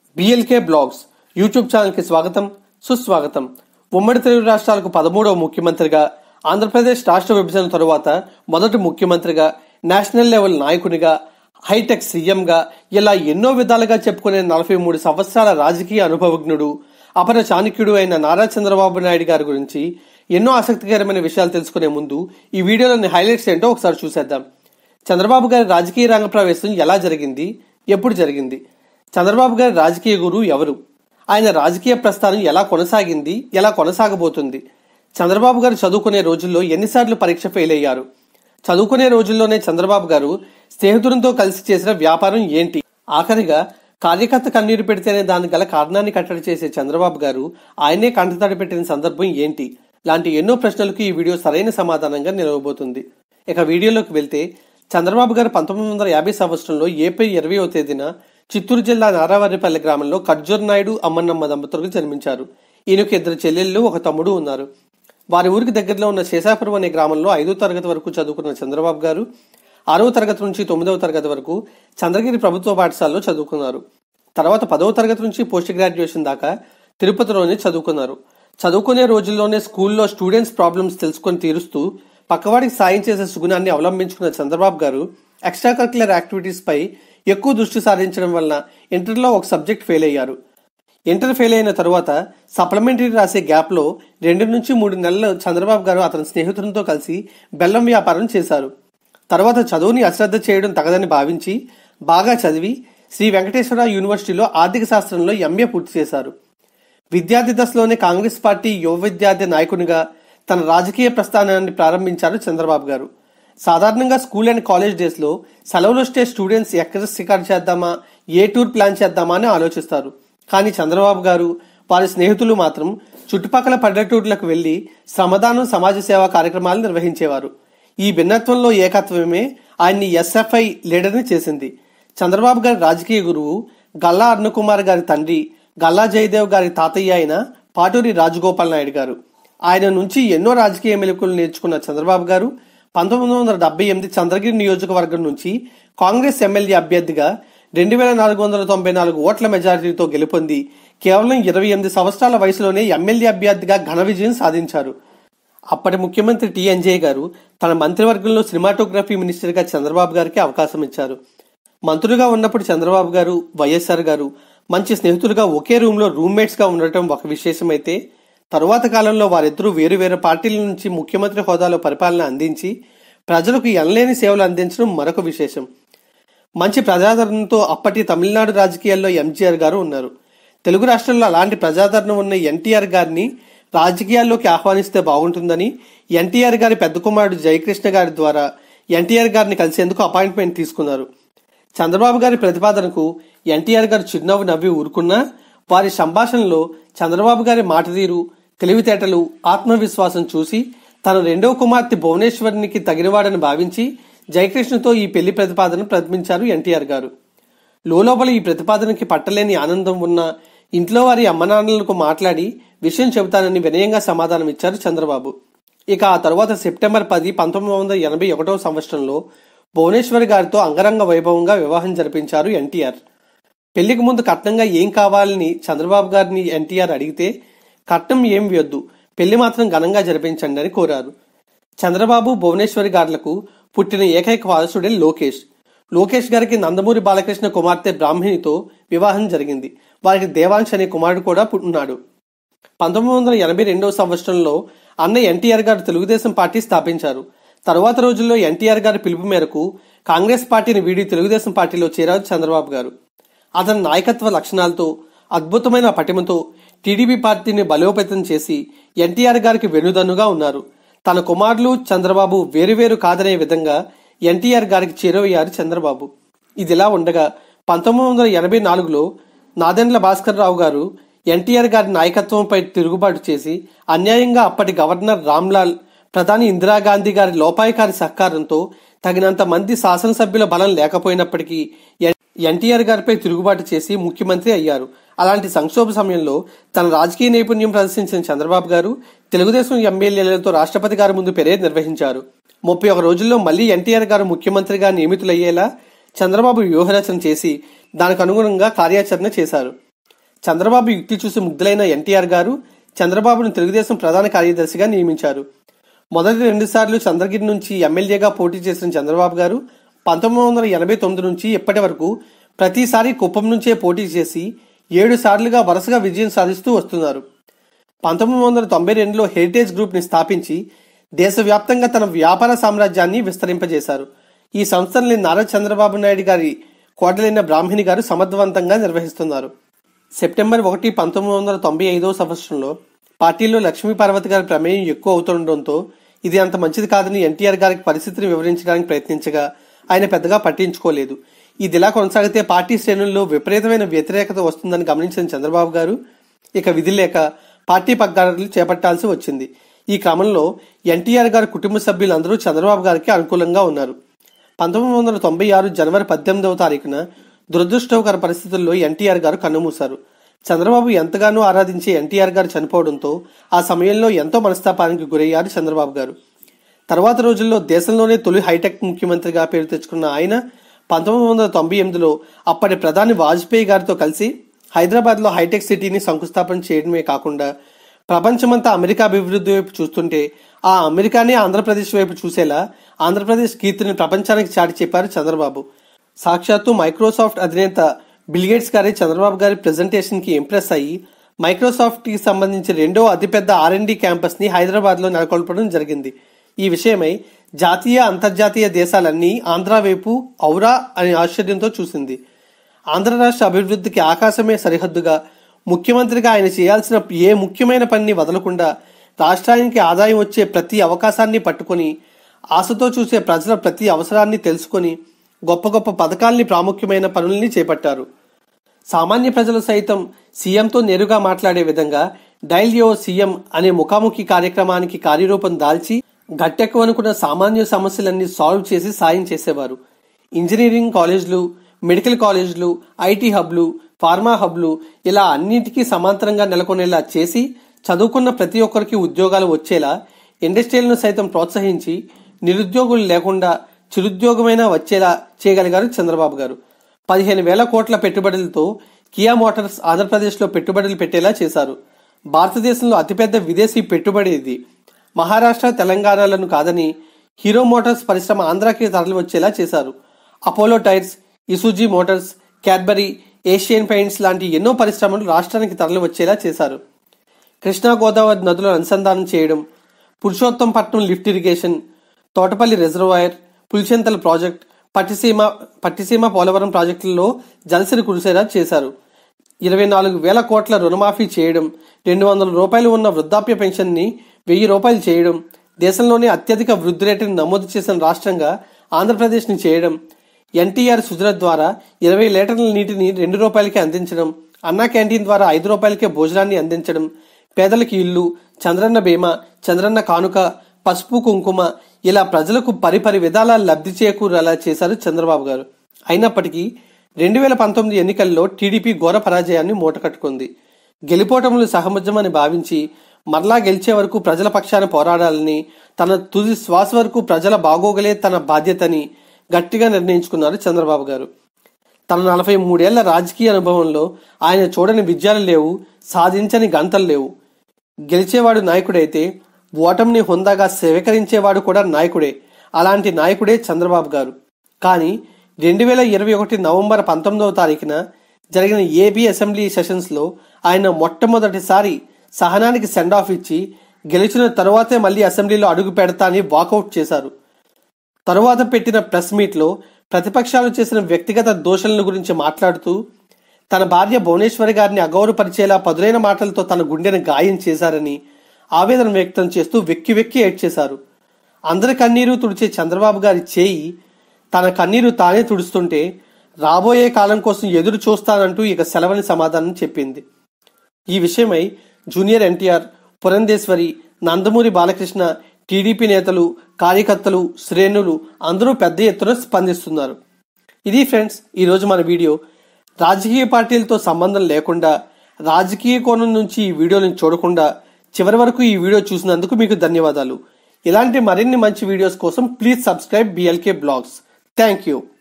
BLK vlogs YouTube ఛానల్కి స్వాగతం సుస్వాగతం ఉమ్మడి తెలుగు రాష్ట్రాలకు పదమూడవ ముఖ్యమంత్రిగా ఆంధ్రప్రదేశ్ రాష్ట్ర విభజన తరువాత మొదటి ముఖ్యమంత్రిగా నేషనల్ లెవెల్ నాయకునిగా హైటెక్ సీఎంగా ఇలా ఎన్నో విధాలుగా చెప్పుకునే నలభై మూడు సంవత్సరాల రాజకీయ అనుభవజ్ఞుడు అపర చాణక్యుడు అయిన నారా చంద్రబాబు నాయుడు గారి గురించి ఎన్నో ఆసక్తికరమైన విషయాలు తెలుసుకునే ముందు ఈ వీడియోలోని హైలైట్స్ ఏంటో ఒకసారి చూసేద్దాం చంద్రబాబు గారి రాజకీయ రంగ ప్రవేశం ఎలా జరిగింది ఎప్పుడు జరిగింది చంద్రబాబు గారి రాజకీయ గురువు ఎవరు ఆయన రాజకీయ ప్రస్థానం ఎలా కొనసాగింది ఎలా కొనసాగబోతుంది చంద్రబాబు గారు చదువుకునే రోజుల్లో ఎన్నిసార్లు పరీక్ష ఫెయిల్ అయ్యారు చదువుకునే రోజుల్లోనే చంద్రబాబు గారు స్నేహితులతో కలిసి చేసిన వ్యాపారం ఏంటి ఆఖరిగా కార్యకర్త కన్నీరు పెడితేనే దానికి గల కారణాన్ని కట్టడి చేసే చంద్రబాబు గారు ఆయనే కంటతడి పెట్టిన సందర్భం ఏంటి లాంటి ఎన్నో ప్రశ్నలకు ఈ వీడియో సరైన సమాధానంగా నిలవబోతుంది ఇక వీడియోలోకి వెళ్తే చంద్రబాబు గారు పంతొమ్మిది వందల యాభై సంవత్సరంలో ఏప్రిల్ ఇరవయో తేదీన చిత్తూరు జిల్లా నారావారిపల్లి గ్రామంలో ఖర్జూర్ నాయుడు అమ్మన్నమ్మ దంపతులకు జన్మించారు ఈయనకు ఇద్దరు చెల్లెళ్ళు ఒక తమ్ముడు ఉన్నారు వారి ఊరికి దగ్గరలో ఉన్న శేషాపురం అనే గ్రామంలో ఐదో తరగతి వరకు చదువుకున్న చంద్రబాబు గారు ఆరవ తరగతి నుంచి తొమ్మిదవ తరగతి వరకు చంద్రగిరి ప్రభుత్వ పాఠశాలలో చదువుకున్నారు తర్వాత పదవ తరగతి నుంచి పోస్ట్ గ్రాడ్యుయేషన్ దాకా తిరుపతిలోనే చదువుకున్నారు చదువుకునే రోజుల్లోనే స్కూల్లో స్టూడెంట్స్ ప్రాబ్లమ్స్ తెలుసుకొని తీరుస్తూ పక్కవాడికి సాయం చేసే సుగుణాన్ని అవలంబించుకున్న చంద్రబాబు గారు ఎక్స్ట్రా కరికులర్ యాక్టివిటీస్ పై ఎక్కువ దృష్టి సారించడం వలన ఇంటర్లో ఒక సబ్జెక్ట్ ఫెయిల్ అయ్యారు ఇంటర్ ఫెయిల్ అయిన తరువాత సప్లిమెంటరీ రాసే గ్యాప్లో రెండు నుంచి మూడు నెలలు చంద్రబాబు గారు అతని స్నేహితులతో కలిసి బెల్లం వ్యాపారం చేశారు తర్వాత చదువుని అశ్రద్ధ చేయడం తగదని భావించి బాగా చదివి శ్రీ వెంకటేశ్వర యూనివర్సిటీలో ఆర్థిక శాస్త్రంలో ఎంఏ పూర్తి చేశారు విద్యార్థి దశలోనే కాంగ్రెస్ పార్టీ యువ విద్యార్థి నాయకునిగా తన రాజకీయ ప్రస్థానాన్ని ప్రారంభించారు చంద్రబాబు గారు సాధారణంగా స్కూల్ అండ్ కాలేజ్ డేస్ లో సెలవులు వస్తే స్టూడెంట్స్ ఎక్కడ శికారు చేద్దామా ఏ టూర్ ప్లాన్ చేద్దామా అని ఆలోచిస్తారు కానీ చంద్రబాబు గారు వారి స్నేహితులు మాత్రం చుట్టుపక్కల పల్లెటూర్లకు వెళ్లి శ్రమదానం సమాజ సేవా కార్యక్రమాలు నిర్వహించేవారు ఈ భిన్నత్వంలో ఏకత్వమే ఆయన్ని ఎస్ఎఫ్ఐ లీడర్ని చేసింది చంద్రబాబు గారి రాజకీయ గురువు గల్లా అరుణకుమార్ గారి తండ్రి గల్లా జయదేవ్ గారి తాతయ్య అయిన పాటూరి రాజగోపాల్ నాయుడు గారు ఆయన నుంచి ఎన్నో రాజకీయ మెలకులు నేర్చుకున్న చంద్రబాబు గారు పంతొమ్మిది వందల డెబ్బై ఎనిమిది చంద్రగిరి నియోజకవర్గం నుంచి కాంగ్రెస్ ఎమ్మెల్యే అభ్యర్థిగా రెండు వేల నాలుగు వందల తొంభై నాలుగు ఓట్ల మెజారిటీతో గెలుపొంది కేవలం ఇరవై ఎనిమిది సంవత్సరాల వయసులోనే ఎమ్మెల్యే అభ్యర్థిగా ఘన విజయం సాధించారు అప్పటి ముఖ్యమంత్రి టి అంజయ్ గారు తన మంత్రివర్గంలో సినిమాటోగ్రఫీ మినిస్టర్గా చంద్రబాబు గారికి అవకాశం ఇచ్చారు మంత్రులుగా ఉన్నప్పుడు చంద్రబాబు గారు వైఎస్ఆర్ గారు మంచి స్నేహితులుగా ఒకే రూమ్ లో రూమ్మేట్స్ గా ఉండటం ఒక విశేషమైతే తరువాత కాలంలో వారిద్దరూ వేరు వేరు పార్టీల నుంచి ముఖ్యమంత్రి హోదాలో పరిపాలన అందించి ప్రజలకు ఎనలేని సేవలు అందించడం మరొక విశేషం మంచి ప్రజాదరణతో అప్పటి తమిళనాడు రాజకీయాల్లో ఎంజీఆర్ గారు ఉన్నారు తెలుగు రాష్ట్రాల్లో అలాంటి ప్రజాదరణ ఉన్న ఎన్టీఆర్ గారిని రాజకీయాల్లోకి ఆహ్వానిస్తే బాగుంటుందని ఎన్టీఆర్ గారి పెద్ద కుమారుడు జయకృష్ణ గారి ద్వారా ఎన్టీఆర్ గారిని కలిసేందుకు అపాయింట్మెంట్ తీసుకున్నారు చంద్రబాబు గారి ప్రతిపాదనకు ఎన్టీఆర్ గారు చిరునవ్వు నవ్వి ఊరుకున్నా వారి సంభాషణలో చంద్రబాబు గారి మాట తీరు తెలివితేటలు ఆత్మవిశ్వాసం చూసి తన రెండవ కుమార్తె భువనేశ్వరునికి తగినవాడని భావించి జయకృష్ణతో ఈ పెళ్లి ప్రతిపాదన ప్రతిపించారు ఎన్టీఆర్ గారు లోపల ఈ ప్రతిపాదనకి పట్టలేని ఆనందం ఉన్న ఇంట్లో వారి అమ్మనాన్నలకు మాట్లాడి విషయం చెబుతానని వినయంగా సమాధానం ఇచ్చారు చంద్రబాబు ఇక ఆ తరువాత సెప్టెంబర్ పది పంతొమ్మిది వందల ఎనభై ఒకటవ సంవత్సరంలో భువనేశ్వరి గారితో అంగరంగ వైభవంగా వివాహం జరిపించారు ఎన్టీఆర్ పెళ్లికి ముందు కట్నంగా ఏం కావాలని చంద్రబాబు గారిని ఎన్టీఆర్ అడిగితే కట్నం ఏం వద్దు పెళ్లి మాత్రం ఘనంగా జరిపించండి అని కోరారు చంద్రబాబు భువనేశ్వరి గారులకు పుట్టిన ఏకైక వారసుడే లోకేష్ లోకేష్ గారికి నందమూరి బాలకృష్ణ కుమార్తె బ్రాహ్మణితో వివాహం జరిగింది వారికి దేవాంశ్ అనే కుమారుడు కూడా ఉన్నాడు పంతొమ్మిది వందల ఎనభై రెండవ సంవత్సరంలో అన్న ఎన్టీఆర్ గారు తెలుగుదేశం పార్టీ స్థాపించారు తరువాత రోజుల్లో ఎన్టీఆర్ గారి పిలుపు మేరకు కాంగ్రెస్ పార్టీని వీడి తెలుగుదేశం పార్టీలో చేరారు చంద్రబాబు గారు అతని నాయకత్వ లక్షణాలతో అద్భుతమైన పటిమతో టీడీపీ పార్టీని బలోపేతం చేసి ఎన్టీఆర్ గారికి వెనుదన్నుగా ఉన్నారు తన కుమారులు చంద్రబాబు వేరువేరు కాదనే విధంగా ఎన్టీఆర్ గారికి చేరువయ్యారు చంద్రబాబు ఇదిలా ఉండగా పంతొమ్మిది వందల ఎనభై నాలుగులో నాదెండ్ల భాస్కర్ రావు గారు ఎన్టీఆర్ గారి నాయకత్వంపై తిరుగుబాటు చేసి అన్యాయంగా అప్పటి గవర్నర్ రామ్లాల్ ప్రధాని ఇందిరాగాంధీ గారి లోపాయకారి సహకారంతో తగినంత మంది శాసనసభ్యుల బలం లేకపోయినప్పటికీ ఎన్టీఆర్ గారిపై తిరుగుబాటు చేసి ముఖ్యమంత్రి అయ్యారు అలాంటి సంక్షోభ సమయంలో తన రాజకీయ నైపుణ్యం ప్రదర్శించిన చంద్రబాబు గారు తెలుగుదేశం ఎమ్మెల్యేలతో రాష్ట్రపతి గారి ముందు పెరేడ్ నిర్వహించారు ముప్పై ఒక రోజుల్లో మళ్లీ ఎన్టీఆర్ గారు ముఖ్యమంత్రిగా నియమితులయ్యేలా చంద్రబాబు వ్యూహరచన చేసి దానికి అనుగుణంగా కార్యాచరణ చేశారు చంద్రబాబు యుక్తి చూసి ముగ్ధులైన ఎన్టీఆర్ గారు చంద్రబాబును తెలుగుదేశం ప్రధాన కార్యదర్శిగా నియమించారు మొదటి రెండుసార్లు చంద్రగిరి నుంచి ఎమ్మెల్యేగా పోటీ చేసిన చంద్రబాబు గారు పంతొమ్మిది వందల ఎనభై తొమ్మిది నుంచి ఇప్పటి వరకు ప్రతిసారి కుప్పం నుంచే పోటీ చేసి ఏడు సార్లుగా వరుసగా విజయం సాధిస్తూ వస్తున్నారు పంతొమ్మిది వందల తొంభై రెండులో హెరిటేజ్ గ్రూప్ ని స్థాపించి దేశవ్యాప్తంగా తన వ్యాపార సామ్రాజ్యాన్ని విస్తరింపజేశారు ఈ సంస్థల్ని నారా చంద్రబాబు నాయుడు గారి కోటలైన బ్రాహ్మణి గారు సమర్థవంతంగా నిర్వహిస్తున్నారు సెప్టెంబర్ ఒకటి పంతొమ్మిది వందల తొంభై ఐదవ సంవత్సరంలో పార్టీలో లక్ష్మీ పార్వతి గారి ప్రమేయం ఎక్కువ అవుతుండటంతో ఇది అంత మంచిది కాదని ఎన్టీఆర్ గారికి పరిస్థితిని వివరించడానికి ప్రయత్నించగా ఆయన పెద్దగా పట్టించుకోలేదు ఇదిలా కొనసాగితే పార్టీ శ్రేణుల్లో విపరీతమైన వ్యతిరేకత వస్తుందని గమనించిన చంద్రబాబు గారు ఇక విధి లేక పార్టీ పగ్గాలు చేపట్టాల్సి వచ్చింది ఈ క్రమంలో ఎన్టీఆర్ గారి కుటుంబ సభ్యులందరూ చంద్రబాబు గారికి అనుకూలంగా ఉన్నారు పంతొమ్మిది వందల తొంభై ఆరు జనవరి పద్దెనిమిదవ తారీఖున దురదృష్టకర పరిస్థితుల్లో ఎన్టీఆర్ గారు కన్నుమూశారు చంద్రబాబు ఎంతగానో ఆరాధించే ఎన్టీఆర్ గారు చనిపోవడంతో ఆ సమయంలో ఎంతో మనస్తాపానికి గురయ్యారు చంద్రబాబు గారు తర్వాత రోజుల్లో దేశంలోనే తొలి హైటెక్ ముఖ్యమంత్రిగా పేరు తెచ్చుకున్న ఆయన పంతొమ్మిది వందల తొంభై ఎనిమిదిలో అప్పటి ప్రధాని వాజ్పేయి గారితో కలిసి హైదరాబాద్లో హైటెక్ సిటీని శంకుస్థాపన చేయడమే కాకుండా ప్రపంచమంతా అమెరికా అభివృద్ధి వైపు చూస్తుంటే ఆ అమెరికానే ఆంధ్రప్రదేశ్ వైపు చూసేలా ఆంధ్రప్రదేశ్ కీర్తిని ప్రపంచానికి చాటి చెప్పారు చంద్రబాబు సాక్షాత్తు మైక్రోసాఫ్ట్ అధినేత బిల్గేట్స్ గారి చంద్రబాబు గారి ప్రెజెంటేషన్ కి ఇంప్రెస్ అయ్యి మైక్రోసాఫ్ట్ కి సంబంధించి రెండో అతిపెద్ద ఆర్ అండ్ డి క్యాంపస్ ని హైదరాబాద్ లో నెలకొల్పడం జరిగింది ఈ విషయమై జాతీయ అంతర్జాతీయ దేశాలన్నీ ఆంధ్ర వైపు ఔరా అనే ఆశ్చర్యంతో చూసింది ఆంధ్ర రాష్ట్ర అభివృద్ధికి ఆకాశమే సరిహద్దుగా ముఖ్యమంత్రిగా ఆయన చేయాల్సిన ఏ ముఖ్యమైన పనిని వదలకుండా రాష్ట్రానికి ఆదాయం వచ్చే ప్రతి అవకాశాన్ని పట్టుకొని ఆశతో చూసే ప్రజల ప్రతి అవసరాన్ని తెలుసుకొని గొప్ప గొప్ప పథకాల్ని ప్రాముఖ్యమైన పనుల్ని చేపట్టారు సామాన్య ప్రజలు సైతం సీఎంతో నేరుగా మాట్లాడే విధంగా డైల్ యో సీఎం అనే ముఖాముఖి కార్యక్రమానికి కార్యరూపం దాల్చి గట్టెక్కవనుకున్న సామాన్య సమస్యలన్నీ సాల్వ్ చేసి సాయం చేసేవారు ఇంజనీరింగ్ కాలేజీలు మెడికల్ కాలేజీలు ఐటీ హబ్లు ఫార్మా హబ్లు ఇలా అన్నింటికీ సమాంతరంగా నెలకొనేలా చేసి చదువుకున్న ప్రతి ఒక్కరికి ఉద్యోగాలు వచ్చేలా ఇండస్ట్రీలను సైతం ప్రోత్సహించి నిరుద్యోగులు లేకుండా చిరుద్యోగమైనా వచ్చేలా చేయగలిగారు చంద్రబాబు గారు పదిహేను వేల కోట్ల పెట్టుబడులతో కియా మోటార్స్ ఆంధ్రప్రదేశ్లో పెట్టుబడులు పెట్టేలా చేశారు భారతదేశంలో అతిపెద్ద విదేశీ పెట్టుబడి ఇది మహారాష్ట్ర తెలంగాణలను కాదని హీరో మోటార్స్ పరిశ్రమ ఆంధ్రాకి తరలి వచ్చేలా చేశారు Apollo Tyres Isuzu Motors Cadbury Asian Paints లాంటి ఎన్నో పరిశ్రమలు రాష్ట్రానికి తరలి వచ్చేలా చేశారు కృష్ణా గోదావరి నదులను అనుసంధానం చేయడం Purushottapatnam lift irrigation Thotapalli reservoir Pulichintala project Pattiseema Pattiseema Polavaram ప్రాజెక్టులలో జలసిరి కురిసేలా చేశారు ఇరవై నాలుగు వేల కోట్ల రుణమాఫీ చేయడం రెండు వందల రూపాయలు ఉన్న వృద్ధాప్య పెన్షన్ని వెయ్యి రూపాయలు చేయడం దేశంలోనే అత్యధిక వృద్ధి రేటును నమోదు చేసిన రాష్ట్రంగా ఆంధ్రప్రదేశ్ని చేయడం ఎన్టీఆర్ సుజల ద్వారా ఇరవై లీటర్ల నీటిని రెండు రూపాయలకి అందించడం అన్నా క్యాంటీన్ ద్వారా ఐదు రూపాయలకే భోజనాన్ని అందించడం పేదలకి ఇల్లు చంద్రన్న బీమా చంద్రన్న కానుక పసుపు కుంకుమ ఇలా ప్రజలకు పరిపరి విధాల లబ్ధి చేకూరేలా చేశారు చంద్రబాబు గారు అయినప్పటికీ రెండు వేల పంతొమ్మిది ఎన్నికల్లో టీడీపీ ఘోర పరాజయాన్ని మూటకట్టుకుంది గెలిపోవటములు సహమజమని భావించి మరలా గెలిచే వరకు ప్రజల పక్షాన పోరాడాలని తన తుది శ్వాస వరకు ప్రజల బాగోగలే తన బాధ్యతని గట్టిగా నిర్ణయించుకున్నారు చంద్రబాబు గారు తన నలభై మూడేళ్ల రాజకీయ అనుభవంలో ఆయన చూడని విజయాలు లేవు సాధించని గంతలు లేవు గెలిచేవాడు నాయకుడైతే ఓటమిని హుందాగా స్వీకరించేవాడు కూడా నాయకుడే అలాంటి నాయకుడే చంద్రబాబు గారు కానీ రెండు వేల ఇరవై ఒకటి నవంబర్ పంతొమ్మిదవ తారీఖున జరిగిన ఏపీ అసెంబ్లీ సెషన్స్లో ఆయన మొట్టమొదటిసారి సహనానికి సెండ్ ఆఫ్ ఇచ్చి గెలిచిన తరువాతే మళ్ళీ అసెంబ్లీలో అడుగు పెడతా అని వాకౌట్ చేశారు తరువాత పెట్టిన ప్రెస్ మీట్లో ప్రతిపక్షాలు చేసిన వ్యక్తిగత దోషణల గురించి మాట్లాడుతూ తన భార్య భువనేశ్వరి గారిని అగౌరవపరిచేలా పదులైన మాటలతో తన గుండెను గాయం చేశారని ఆవేదన వ్యక్తం చేస్తూ వెక్కి వెక్కి ఏడ్చేశారు అందరి కన్నీరు తుడిచే చంద్రబాబు గారి చేయి తన కన్నీరు తానే తుడుస్తుంటే రాబోయే కాలం కోసం ఎదురు చూస్తానంటూ ఇక సెలవని సమాధానం చెప్పింది ఈ విషయమై junior NTR Purandeswari Nandamuri Balakrishna TDP నేతలు కార్యకర్తలు శ్రేణులు అందరూ పెద్ద ఎత్తున స్పందిస్తున్నారు ఇది ఫ్రెండ్స్ ఈరోజు మన వీడియో రాజకీయ పార్టీలతో సంబంధం లేకుండా రాజకీయ కోణం నుంచి ఈ వీడియోని చూడకుండా చివరి వరకు ఈ వీడియో చూసినందుకు మీకు ధన్యవాదాలు ఇలాంటి మరిన్ని మంచి వీడియోస్ కోసం please subscribe BLK blogs thank you